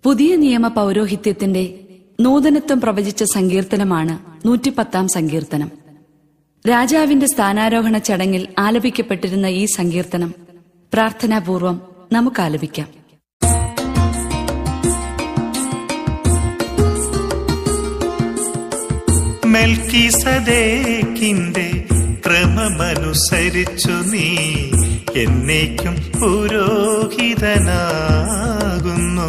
പുതിയ നിയമ പൗരോഹിത്യത്തിന്റെ നൂതനത്വം പ്രവചിച്ച സങ്കീർത്തനമാണ് നൂറ്റിപ്പത്താം സങ്കീർത്തനം രാജാവിന്റെ സ്ഥാനാരോഹണ ചടങ്ങിൽ ആലപിക്കപ്പെട്ടിരുന്ന ഈ സങ്കീർത്തനം പ്രാർത്ഥനാപൂർവം നമുക്ക് ആലപിക്കാം മെൽക്കിസദേക്കിന്റെ ക്രമമനുസരിച്ചു നീ എന്നേക്കും പുരോഹിതനാകുന്നു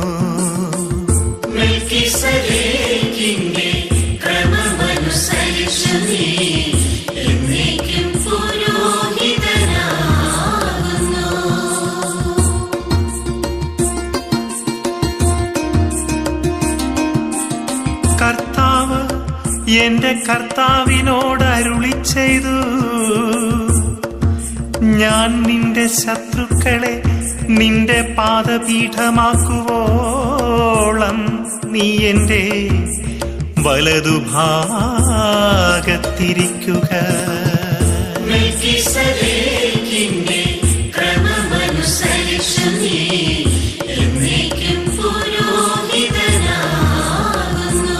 മെൽക്കിസദേക്കിന്റെ ക്രമമനുസരിച്ചു നീ എന്നേക്കും പുരോഹിതനാകുന്നു കർത്താവ് എന്റെ കർത്താവിനോട് അരുളി ചെയ്തു ഞാൻ നിന്റെ ശത്രുക്കളെ നിന്റെ പാദപീഠമാക്കുവോളം നീ എന്റെ വലതുഭാഗത്തിരിക്കുക മെൽക്കിസദേക്കിന്റെ ക്രമമനുസരിച്ചു നീ എന്നേക്കും പുരോഹിതനാകുന്നു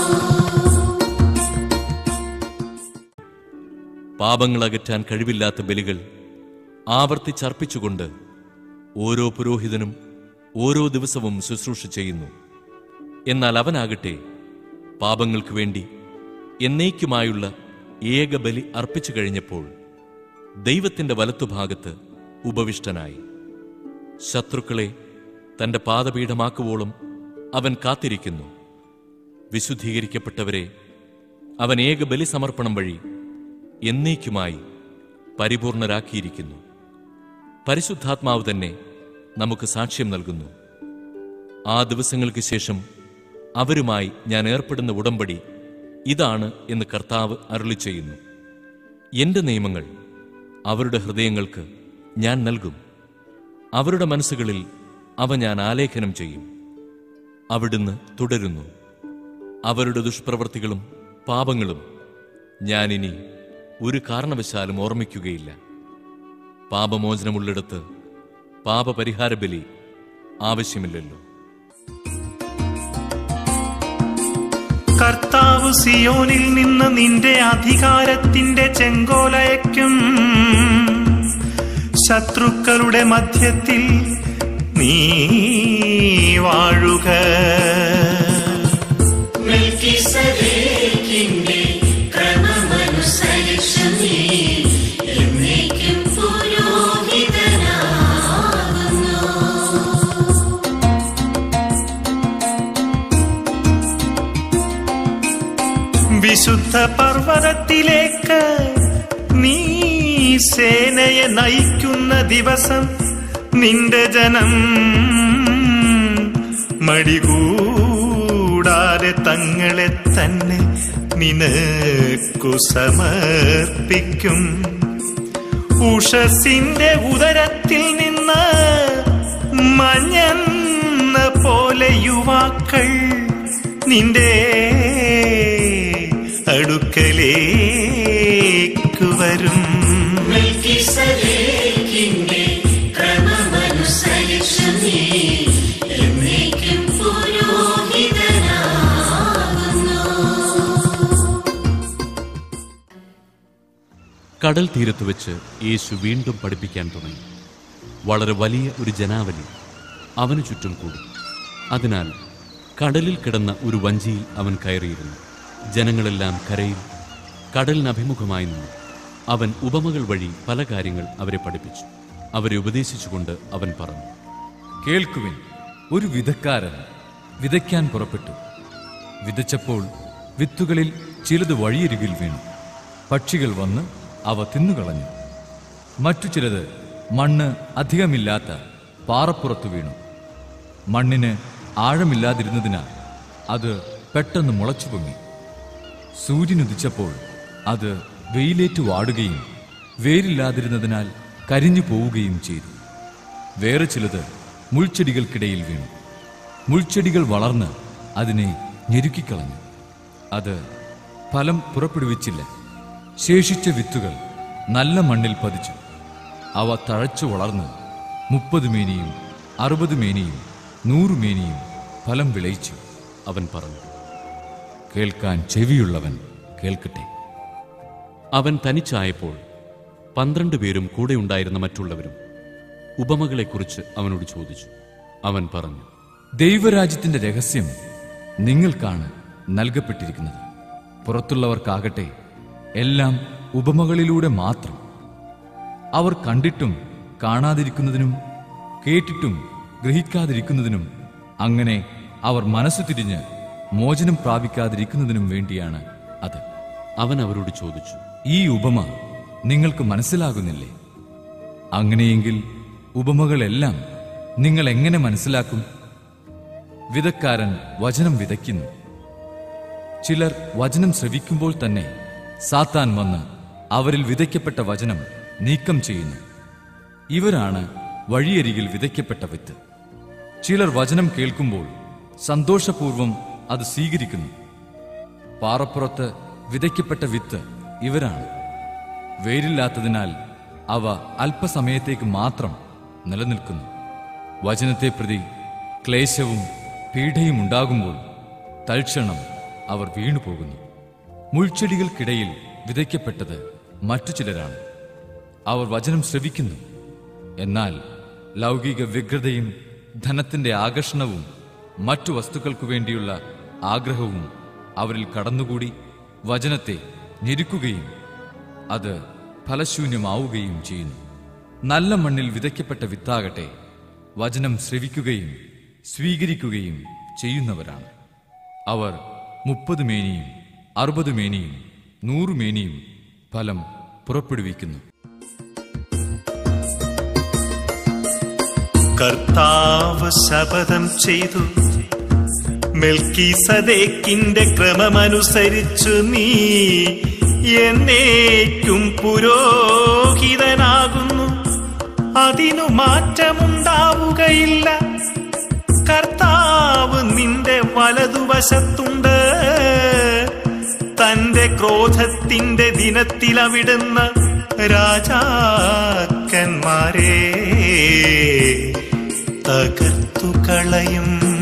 പാപങ്ങൾ അകറ്റാൻ കഴിവില്ലാത്ത ബലികൾ ആവർത്തിച്ചർപ്പിച്ചുകൊണ്ട് ഓരോ പുരോഹിതനും ഓരോ ദിവസവും ശുശ്രൂഷ ചെയ്യുന്നു എന്നാൽ അവനാകട്ടെ പാപങ്ങൾക്ക് വേണ്ടി എന്നേക്കുമായുള്ള ഏക ബലി അർപ്പിച്ചു കഴിഞ്ഞപ്പോൾ ദൈവത്തിന്റെ വലത്തുഭാഗത്ത് ഉപവിഷ്ടനായി ശത്രുക്കളെ തന്റെ പാദപീഠമാക്കുവോളം അവൻ കാത്തിരിക്കുന്നു വിശുദ്ധീകരിക്കപ്പെട്ടവരെ അവൻ ഏക ബലി സമർപ്പണം വഴി എന്നേക്കുമായി പരിപൂർണരാക്കിയിരിക്കുന്നു പരിശുദ്ധാത്മാവ് തന്നെ നമുക്ക് സാക്ഷ്യം നൽകുന്നു ആ ദിവസങ്ങൾക്ക് ശേഷം അവരുമായി ഞാൻ ഏർപ്പെടുന്ന ഉടമ്പടി ഇതാണ് എന്ന് കർത്താവ് അരുളി ചെയ്യുന്നു എന്റെ നിയമങ്ങൾ അവരുടെ ഹൃദയങ്ങൾക്ക് ഞാൻ നൽകും അവരുടെ മനസ്സുകളിൽ അവ ഞാൻ ആലേഖനം ചെയ്യും അവിടുന്ന് തുടരുന്നു അവരുടെ ദുഷ്പ്രവൃത്തികളും പാപങ്ങളും ഞാനിനി ഒരു കാരണവശാലും ഓർമ്മിക്കുകയില്ല പാപമോചനമുള്ളിടത്ത് പാപപരിഹാര ബലി ആവശ്യമില്ലല്ലോ കർത്താവ് സിയോനിൽ നിന്ന് നിന്റെ അധികാരത്തിന്റെ ചെങ്കോലയക്കും ശത്രുക്കളുടെ മധ്യത്തിൽ നീ വാഴുക മെൽക്കിസദേക്കിന്റെ ക്രമമനുസരിച്ചു നീ എന്നേക്കും പുരോഹിതനാകുന്നു വിശുദ്ധ പർവ്വതത്തിലേക്ക് നീ സേനയെ നയിക്കുന്ന ദിവസം നിന്റെ ജനം മടികൂടാതെ തങ്ങളെ തന്നെ നിനക്കു സമർപ്പിക്കും ഉഷസിന്റെ ഉദരത്തിൽ നിന്ന് മഞ്ഞെന്ന പോലെ യുവാക്കൾ നിന്റെ അടുക്കലേക്ക് വരും മെൽക്കിസദേക്കിന്റെ ക്രമമനുസരിച്ചു നീ എന്നേക്കും പുരോഹിതനാകുന്നു കടൽ തീരത്ത് വെച്ച് യേശു വീണ്ടും പഠിപ്പിക്കാൻ തുടങ്ങി വളരെ വലിയ ഒരു ജനാവലി അവന് ചുറ്റും കൂടി അതിനാൽ കടലിൽ കിടന്ന ഒരു വഞ്ചിയിൽ അവൻ കയറിയിരുന്നു ജനങ്ങളെല്ലാം കരയിൽ കടലിന് അഭിമുഖമായി നിന്നു അവൻ ഉപമകൾ വഴി പല കാര്യങ്ങൾ അവരെ പഠിപ്പിച്ചു അവരെ ഉപദേശിച്ചുകൊണ്ട് അവൻ പറഞ്ഞു കേൾക്കുവിൻ ഒരു വിധക്കാരൻ വിതയ്ക്കാൻ പുറപ്പെട്ടു വിതച്ചപ്പോൾ വിത്തുകളിൽ ചിലത് വഴിയരികിൽ വീണു പക്ഷികൾ വന്ന് അവ തിന്നുകളഞ്ഞു മറ്റു ചിലത് മണ്ണ് അധികമില്ലാത്ത പാറപ്പുറത്തു വീണു മണ്ണിന് ആഴമില്ലാതിരുന്നതിനാൽ അത് പെട്ടെന്ന് മുളച്ചു പൊങ്ങി സൂര്യനുദിച്ചപ്പോൾ അത് വെയിലേറ്റു വാടുകയും വേരില്ലാതിരുന്നതിനാൽ കരിഞ്ഞു പോവുകയും ചെയ്തു വേറെ ചിലത് മുൾച്ചെടികൾക്കിടയിൽ വീണു മുൾച്ചെടികൾ വളർന്ന് അതിനെ ഞെരുക്കിക്കളഞ്ഞു അത് ഫലം പുറപ്പെടുവിച്ചില്ല ശേഷിച്ച വിത്തുകൾ നല്ല മണ്ണിൽ പതിച്ചു അവ തഴച്ചു വളർന്ന് മുപ്പത് മേനിയും അറുപത് മേനിയും നൂറ് മേനിയും ഫലം വിളയിച്ചു അവൻ പറഞ്ഞു കേൾക്കാൻ ചെവിയുള്ളവൻ കേൾക്കട്ടെ അവൻ തനിച്ചായപ്പോൾ പന്ത്രണ്ട് പേരും കൂടെ ഉണ്ടായിരുന്ന മറ്റുള്ളവരും ഉപമകളെക്കുറിച്ച് അവനോട് ചോദിച്ചു അവൻ പറഞ്ഞു ദൈവരാജ്യത്തിന്റെ രഹസ്യം നിങ്ങൾക്കാണ് നൽകപ്പെട്ടിരിക്കുന്നത് പുറത്തുള്ളവർക്കാകട്ടെ എല്ലാം ഉപമകളിലൂടെ മാത്രം അവർ കണ്ടിട്ടും കാണാതിരിക്കുന്നതിനും കേട്ടിട്ടും ഗ്രഹിക്കാതിരിക്കുന്നതിനും അങ്ങനെ അവർ മനസ്സു തിരിഞ്ഞ് മോചനം പ്രാപിക്കാതിരിക്കുന്നതിനും വേണ്ടിയാണ് അത് അവൻ അവരോട് ചോദിച്ചു ഈ ഉപമ നിങ്ങൾക്ക് മനസ്സിലാകുന്നില്ലേ അങ്ങനെയെങ്കിൽ ഉപമകളെല്ലാം നിങ്ങൾ എങ്ങനെ മനസ്സിലാക്കും വിതക്കാരൻ വചനം വിതയ്ക്കുന്നു ചിലർ വചനം ശ്രവിക്കുമ്പോൾ തന്നെ സാത്താൻ വന്ന് അവരിൽ വിതയ്ക്കപ്പെട്ട വചനം നീക്കം ചെയ്യുന്നു ഇവരാണ് വഴിയരികിൽ വിതയ്ക്കപ്പെട്ട വിത്ത് ചിലർ വചനം കേൾക്കുമ്പോൾ സന്തോഷപൂർവം അത് സ്വീകരിക്കുന്നു പാറപ്പുറത്ത് വിതയ്ക്കപ്പെട്ട വിത്ത് ഇവരാണ് വേരില്ലാത്തതിനാൽ അവ അല്പസമയത്തേക്ക് മാത്രം നിലനിൽക്കുന്നു വചനത്തെ പ്രതി ക്ലേശവും പീഡയും ഉണ്ടാകുമ്പോൾ തൽക്ഷണം അവർ വീണുപോകുന്നു മുൾച്ചെടികൾക്കിടയിൽ വിതയ്ക്കപ്പെട്ടത് മറ്റു ചിലരാണ് അവർ വചനം ശ്രവിക്കുന്നു എന്നാൽ ലൗകിക വ്യഗ്രതയും ധനത്തിന്റെ ആകർഷണവും മറ്റു വസ്തുക്കൾക്കു വേണ്ടിയുള്ള ആഗ്രഹവും അവരിൽ കടന്നുകൂടി വചനത്തെ ഞെരുക്കുകയും അത് ഫലശൂന്യമാവുകയും ചെയ്യുന്നു നല്ല മണ്ണിൽ വിതയ്ക്കപ്പെട്ട വിത്താകട്ടെ വചനം ശ്രവിക്കുകയും സ്വീകരിക്കുകയും ചെയ്യുന്നവരാണ് അവർ മുപ്പത് മേനിയും അറുപത് മേനിയും നൂറ് മേനിയും ഫലം പുറപ്പെടുവിക്കുന്നു കർത്താവ് ശപഥം ചെയ്തു മെൽക്കീസദേക്കിന്റെ ക്രമമനുസരിച്ചു നീ എന്നേക്കും പുരോഹിതനാകുന്നു അതിനു മാറ്റമുണ്ടാവുകയില്ല കർത്താവ് നിന്റെ വലതുവശത്തുണ്ട് തന്റെ ക്രോധത്തിന്റെ ദിനത്തിൽ അവിടുന്ന രാജാക്കന്മാരെ തകർത്തു കളയും